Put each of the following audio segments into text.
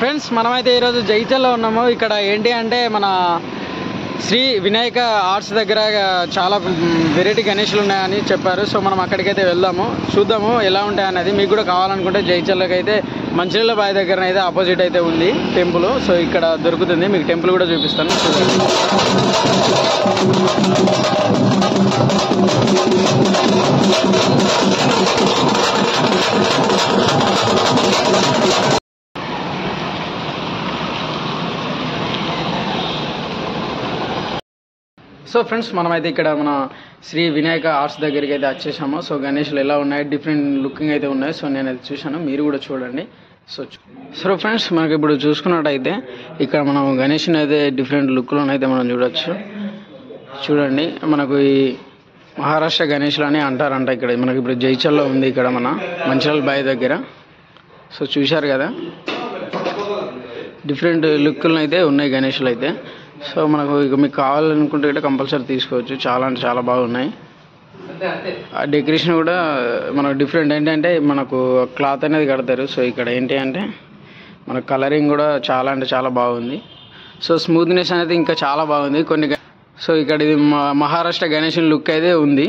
friends మనమైతే ఈరోజు జైచల్లో ఉన్నాము ఇక్కడ ఏంటి అంటే మన శ్రీ వినాయక ఆర్ట్స్ దగ్గర చాలా వెరైటీ గణేషులు ఉన్నాయని చెప్పారు సో మనం అక్కడికైతే వెళ్దాము చూద్దాము ఎలా ఉంటాయి అనేది మీకు కూడా కావాలనుకుంటే జైచల్లోకి అయితే మంచినీళ్ళ బావి దగ్గర అయితే ఆపోజిట్ అయితే ఉంది టెంపుల్ సో ఇక్కడ దొరుకుతుంది మీకు టెంపుల్ కూడా చూపిస్తాను చూడండి సో ఫ్రెండ్స్ మనమైతే ఇక్కడ మన శ్రీ వినాయక ఆర్ట్స్ దగ్గరికి అయితే వచ్చేసాము సో గణేష్లు ఎలా ఉన్నాయి డిఫరెంట్ లుకింగ్ అయితే ఉన్నాయి సో నేను అది చూశాను మీరు కూడా చూడండి సో చూ- సో ఫ్రెండ్స్ మనకి ఇప్పుడు చూసుకున్నట్టయితే ఇక్కడ మనం గణేష్ని అయితే డిఫరెంట్ లుక్లో అయితే మనం చూడొచ్చు చూడండి మనకు ఈ మహారాష్ట్ర గణేష్లు అని అంటారంట ఇక్కడ మనకి ఇప్పుడు జైచల్లో ఉంది ఇక్కడ మన మంచిర్యాల బాయ్ దగ్గర సో చూశారు కదా డిఫరెంట్ లుక్లు అయితే ఉన్నాయి గణేష్లు అయితే సో మనకు ఇక మీకు కావాలనుకుంటే కూడా కంపల్సరీ తీసుకోవచ్చు చాలా అంటే చాలా బాగున్నాయి ఆ డెకరేషన్ కూడా మనకు డిఫరెంట్ ఏంటంటే మనకు క్లాత్ అనేది కడతారు సో ఇక్కడ ఏంటి అంటే మన కలరింగ్ కూడా చాలా అంటే చాలా బాగుంది సో స్మూత్నెస్ అనేది ఇంకా చాలా బాగుంది కొన్ని గ- సో ఇక్కడ ఇది మ- మహారాష్ట్ర గణేషన్ లుక్ అయితే ఉంది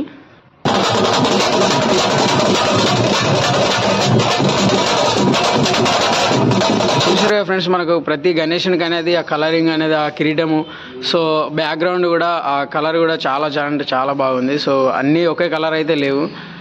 చూసారు ఫ్రెండ్స్ మనకు ప్రతి గణేషునికి అనేది ఆ కలరింగ్ అనేది ఆ కిరీటము సో బ్యాక్గ్రౌండ్ కూడా ఆ కలర్ కూడా చాలా చాలా అంటే చాలా బాగుంది సో అన్నీ ఒకే కలర్ అయితే లేవు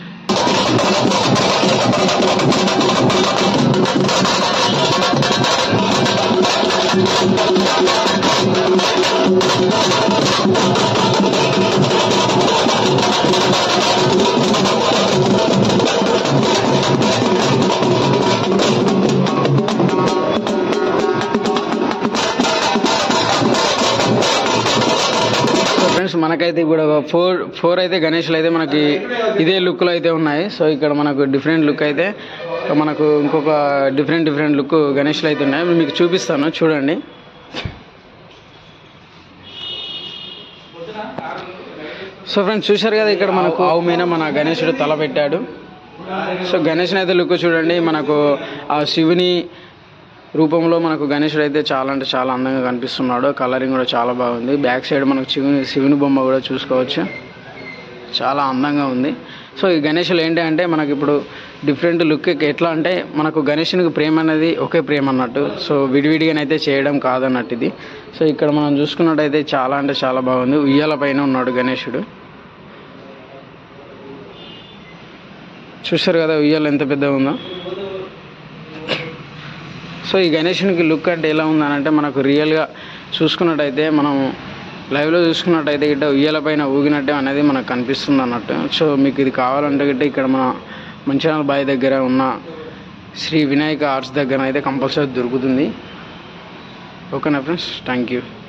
సో ఫ్రెండ్స్ మనకైతే ఇప్పుడు ఫోర్ ఫోర్ అయితే గణేష్లు అయితే మనకి ఇదే లుక్లో అయితే ఉన్నాయి సో ఇక్కడ మనకు డిఫరెంట్ లుక్ అయితే మనకు ఇంకొక డిఫరెంట్ డిఫరెంట్ లుక్ గణేష్లు అయితే ఉన్నాయి మీకు చూపిస్తాను చూడండి సో ఫ్రెండ్స్ చూశారు కదా ఇక్కడ మనకు ఆవు మీద మన గణేశుడు తల పెట్టాడు సో గణేష్ అయితే లుక్ చూడండి మనకు ఆ శివుని రూపంలో మనకు గణేశుడు అయితే చాలా అంటే చాలా అందంగా కనిపిస్తున్నాడు కలరింగ్ కూడా చాలా బాగుంది బ్యాక్ సైడ్ మనకు శివుని శివుని బొమ్మ కూడా చూసుకోవచ్చు చాలా అందంగా ఉంది సో ఈ గణేషులు ఏంటి అంటే మనకి ఇప్పుడు డిఫరెంట్ లుక్ ఎట్లా అంటే మనకు గణేషునికి ప్రేమ అనేది ఒకే ప్రేమ అన్నట్టు సో విడివిడిగానైతే చేయడం కాదన్నట్టు ఇది సో ఇక్కడ మనం చూసుకున్నట్టయితే చాలా అంటే చాలా బాగుంది ఉయ్యాల పైన ఉన్నాడు గణేశుడు చూస్తారు కదా ఉయ్యాల ఎంత పెద్దగా ఉందో సో ఈ గణేషునికి లుక్ అంటే ఎలా ఉందని అంటే మనకు రియల్గా చూసుకున్నట్టయితే మనం లైవ్లో చూసుకున్నట్టయితే గిట్ట ఉయ్యాల పైన ఊగినట్టే అనేది మనకు కనిపిస్తుంది అన్నట్టు సో మీకు ఇది కావాలంటే గిట్ట ఇక్కడ మన మంచిర్యాల బావి దగ్గర ఉన్న శ్రీ వినాయక ఆర్ట్స్ దగ్గర అయితే కంపల్సరీ దొరుకుతుంది ఓకేనా ఫ్రెండ్స్ థ్యాంక్ యూ